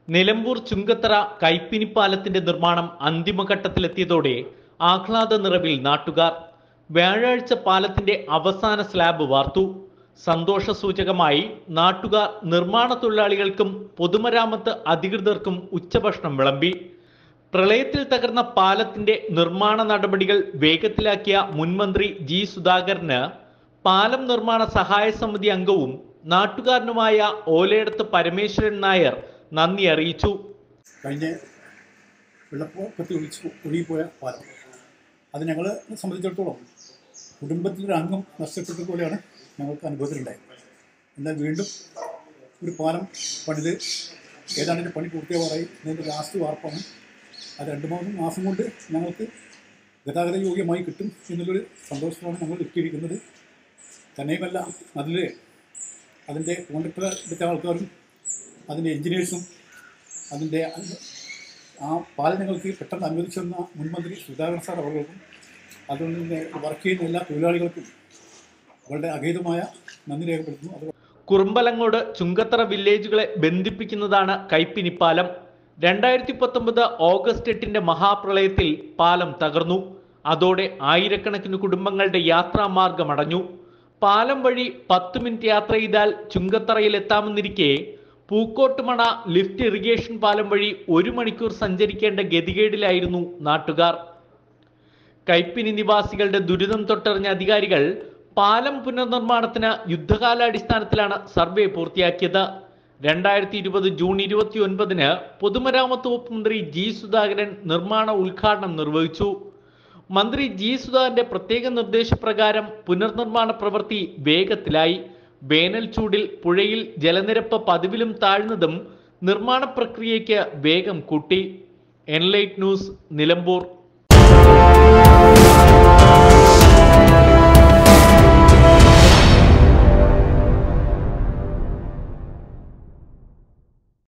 നിലമ്പൂർ ചുങ്കത്തറ കൈപ്പിനിപ്പാലത്തിന്റെ നിർമ്മാണം അന്തിമഘട്ടത്തിലെത്തിയതോടെ ആഹ്ലാദ നിറവിൽ നാട്ടുകാർ വ്യാഴാഴ്ച പാലത്തിന്റെ അവസാന സ്ലാബ് വാർത്തു സന്തോഷ സൂചകമായി നാട്ടുകാർ നിർമ്മാണ തൊഴിലാളികൾക്കും പൊതുമരാമത്ത് അധികൃതർക്കും ഉച്ചഭക്ഷണം വിളമ്പി പ്രളയത്തിൽ തകർന്ന പാലത്തിന്റെ നിർമ്മാണ നടപടികൾ വേഗത്തിലാക്കിയ മുൻമന്ത്രി ജി സുധാകരന് പാലം നിർമ്മാണ സഹായ സമിതി അംഗവും നാട്ടുകാരനുമായ ഓലയിടത്ത് പരമേശ്വരൻ നായർ നന്ദി അറിയിച്ചു കഴിഞ്ഞ വെള്ളപ്പൊക്കത്തിൽ ഒഴിച്ച് ഒഴുകിപ്പോയ പാലം അത് ഞങ്ങളെ സംബന്ധിച്ചിടത്തോളം കുടുംബത്തിലൊരു അംഗം നഷ്ടപ്പെട്ട പോലെയാണ് ഞങ്ങൾക്ക് അനുഭവത്തിലുണ്ടായത് എന്നാൽ വീണ്ടും ഒരു പാലം പണിത് ഏതാണ്ട് ഇതിൻ്റെ പണി പൂർത്തിയാവാറായി ഇതിൻ്റെ ലാസ്റ്റ് വാർപ്പാണ് അത് രണ്ട് മൂന്ന് മാസം കൊണ്ട് ഞങ്ങൾക്ക് ഗതാഗത യോഗ്യമായി കിട്ടും എന്നുള്ളൊരു സന്തോഷമാണ് ഞങ്ങൾ എത്തിയിരിക്കുന്നത് തന്നെയുമല്ല അതിൽ അതിൻ്റെ കോൺട്രാക്ടർ എടുത്ത ആൾക്കാരും അതിൻ്റെ എൻജിനീയേഴ്സും അതിൻ്റെ ആ പാലം ഞങ്ങൾക്ക് പെട്ടെന്ന് അനുവദിച്ചു തന്ന മുൻമന്ത്രി സുധാകരൻ സാർ അവർക്കും അതുകൊണ്ട് തന്നെ വർക്ക് ചെയ്യുന്ന എല്ലാ തൊഴിലാളികൾക്കും അവരുടെ അഗൈതമായ നന്ദി രേഖപ്പെടുത്തുന്നു അത് കുറുമ്പലങ്ങോട് ചുങ്കത്തറ വില്ലേജുകളെ ബന്ധിപ്പിക്കുന്നതാണ് കൈപ്പിനിപ്പാലം രണ്ടായിരത്തി പത്തൊമ്പത് ഓഗസ്റ്റ് എട്ടിന്റെ മഹാപ്രളയത്തിൽ പാലം തകർന്നു അതോടെ ആയിരക്കണക്കിന് കുടുംബങ്ങളുടെ യാത്രാമാർഗം അടഞ്ഞു പാലം വഴി പത്ത് മിനിറ്റ് യാത്ര ചെയ്താൽ ചുങ്കത്തറയിൽ എത്താമെന്നിരിക്കെ പൂക്കോട്ടുമണ ലിഫ്റ്റ് ഇറിഗേഷൻ പാലം വഴി ഒരു മണിക്കൂർ സഞ്ചരിക്കേണ്ട ഗതികേടിലായിരുന്നു നാട്ടുകാർ കൈപ്പിനി നിവാസികളുടെ ദുരിതം തൊട്ടറിഞ്ഞ അധികാരികൾ പാലം പുനർനിർമ്മാണത്തിന് യുദ്ധകാലാടിസ്ഥാനത്തിലാണ് സർവേ പൂർത്തിയാക്കിയത് രണ്ടായിരത്തി ഇരുപത് ജൂൺ ഇരുപത്തി ഒൻപതിന് പൊതുമരാമത്ത് വകുപ്പ് മന്ത്രി ജി സുധാകരൻ നിർമ്മാണ ഉദ്ഘാടനം നിർവഹിച്ചു മന്ത്രി ജി സുധാകരന്റെ പ്രത്യേക നിർദ്ദേശപ്രകാരം പുനർനിർമ്മാണ പ്രവൃത്തി വേഗത്തിലായി വേനൽ ചൂടിൽ പുഴയിൽ ജലനിരപ്പ് പതിവിലും താഴ്ന്നതും നിർമ്മാണ പ്രക്രിയയ്ക്ക് വേഗം കൂട്ടി എൻലൈറ്റ് ന്യൂസ് നിലമ്പൂർ